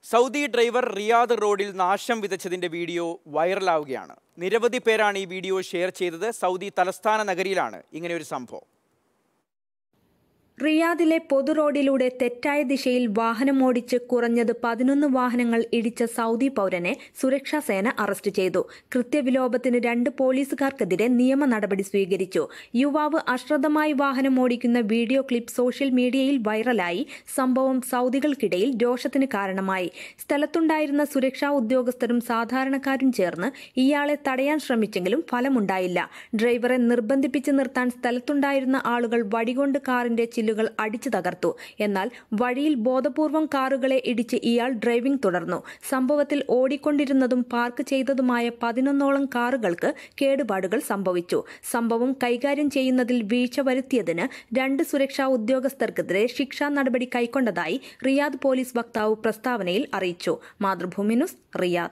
Saudi driver Riyadh റോഡിൽ നാശം വിതച്ചതിന്റെ video വൈറലാവുകയാണ് നിരവധി പേരാണ് ഈ വീഡിയോ ഷെയർ ചെയ്തത് സൗദി തലസ്ഥാന നഗരിയിലാണ് ഇങ്ങനെ ഒരു സംഭവം റിയാദിലെ പൊതു റോഡിലൂടെ തെറ്റായ ദിശയിൽ വാഹനമോടിച്ച് കുറഞ്ഞത് പതിനൊന്ന് വാഹനങ്ങൾ ഇടിച്ച സൗദി പൗരനെ സുരക്ഷാ സേന അറസ്റ്റ് ചെയ്തു കൃത്യവിലോപത്തിന് രണ്ട് പോലീസുകാർക്കെതിരെ നിയമ നടപടി സ്വീകരിച്ചു യുവാവ് അശ്രദ്ധമായി വാഹനമോടിക്കുന്ന വീഡിയോ ക്ലിപ്പ് സോഷ്യൽ മീഡിയയിൽ വൈറലായി സംഭവം സൗദികൾക്കിടയിൽ രോഷത്തിന് കാരണമായി സ്ഥലത്തുണ്ടായിരുന്ന സുരക്ഷാ ഉദ്യോഗസ്ഥരും സാധാരണക്കാരും ചേർന്ന് ഇയാളെ തടയാൻ ശ്രമിച്ചെങ്കിലും ഫലമുണ്ടായില്ല ഡ്രൈവറെ നിർബന്ധിപ്പിച്ച് നിർത്താൻ സ്ഥലത്തുണ്ടായിരുന്ന ആളുകൾ വടികൊണ്ട് കാറിന്റെ ചില്ലുകൾ അടിച്ചു തകർത്തു എന്നാൽ വഴിയിൽ ബോധപൂർവം കാറുകളെ ഇടിച്ച് ഇയാൾ ഡ്രൈവിംഗ് തുടർന്നു സംഭവത്തിൽ ഓടിക്കൊണ്ടിരുന്നതും പാർക്ക് ചെയ്തതുമായ പതിനൊന്നോളം കാറുകൾക്ക് കേടുപാടുകൾ സംഭവിച്ചു സംഭവം കൈകാര്യം ചെയ്യുന്നതിൽ വീഴ്ച വരുത്തിയതിന് രണ്ട് സുരക്ഷാ ഉദ്യോഗസ്ഥർക്കെതിരെ ശിക്ഷാ നടപടി കൈക്കൊണ്ടതായി റിയാദ് പോലീസ് വക്താവ് പ്രസ്താവനയിൽ അറിയിച്ചു മാതൃഭൂമി ന്യൂസ് റിയാദ്